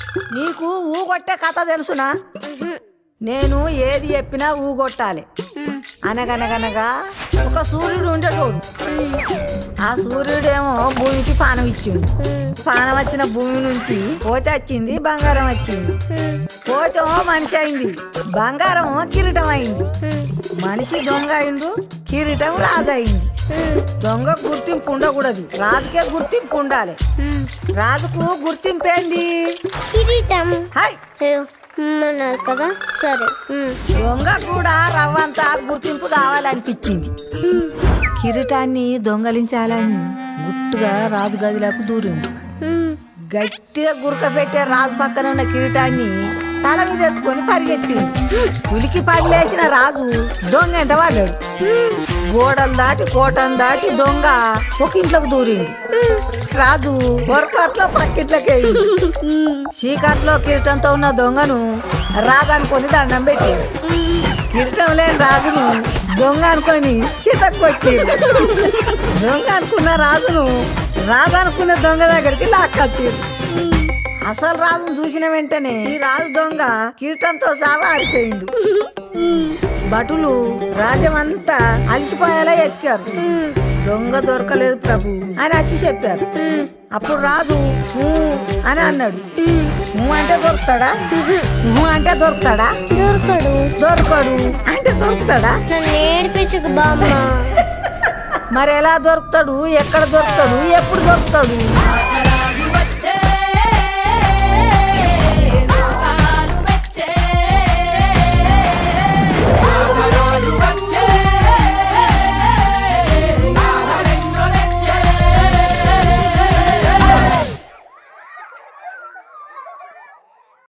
నీకు ఊగొట్టే కథ తెలుసునా నేను ఏది చెప్పినా ఊగొట్టాలి అనగనగనగా ఒక సూర్యుడు ఉండేటోడు ఆ సూర్యుడేమో భూమికి పానం ఇచ్చిండు పానం వచ్చిన భూమి నుంచి పోతే వచ్చింది బంగారం వచ్చింది పోతేమో మనిషి అయింది బంగారం కిరీటం అయింది మనిషి దొంగ అయిండు కిరీటం రాజు అయింది దొంగ గుర్తింపు ఉండకూడదు రాజుకే గుర్తింపు ఉండాలి రాజుకు గుర్తింపు ఏంది కిరీటం హాయ్ అయ్యో అన్నారు కదా సరే ఉమ్. దొంగ కూడా రవ్వంతా గుర్తింపు కావాలనిపించింది కిరీటాన్ని దొంగలించాలని గుట్టుగా రాజు గదిలోకి దూరిండు ఉమ్. గట్టిగా గురక పెట్టే రాజు పక్కన ఉన్న కిరీటాన్ని తల మీద ఎత్తుకొని పరిగెత్తిండు ఉలికి పడిలేసిన రాజు దొంగ ఎంట పడ్డాడు గోడలు దాటి కోటను దాటి దొంగ ఒక ఇంట్లోకి దూరిండు రాజు వరకట్లో పక్కిట్లోకి వెళ్ళి చీకట్లో కిరీటంతో ఉన్న దొంగను రాజు అనుకొని దండం పెట్టాడు కిరీటం లేని రాజును దొంగ అనుకొని చితక్ కొట్టిండు దొంగ అనుకున్న రాజును రాజు అనుకున్న దొంగ దగ్గరికి లాక్కొచ్చారు అసలు రాజును చూసిన వెంటనే ఈ రాజు దొంగ కిరీటంతో సహా ఆడిపోయిండు భటులు రాజమంతా అలసిపోయేలా ఎతికారు దొంగ దొరకలేదు ప్రభు అని వచ్చి చెప్పారు అప్పుడు రాజు "ఊ" అని అన్నాడు "ఊ" అంటే దొరుకుతాడా "ఊ" అంటే దొరుకుతాడా దొరకడు దొరకడు అంటే దొరుకుతాడా నన్ను ఏడిపించకు బామ్మ మరి ఎలా దొరుకుతాడు ఎక్కడ దొరుకుతాడు ఎప్పుడు దొరుకుతాడు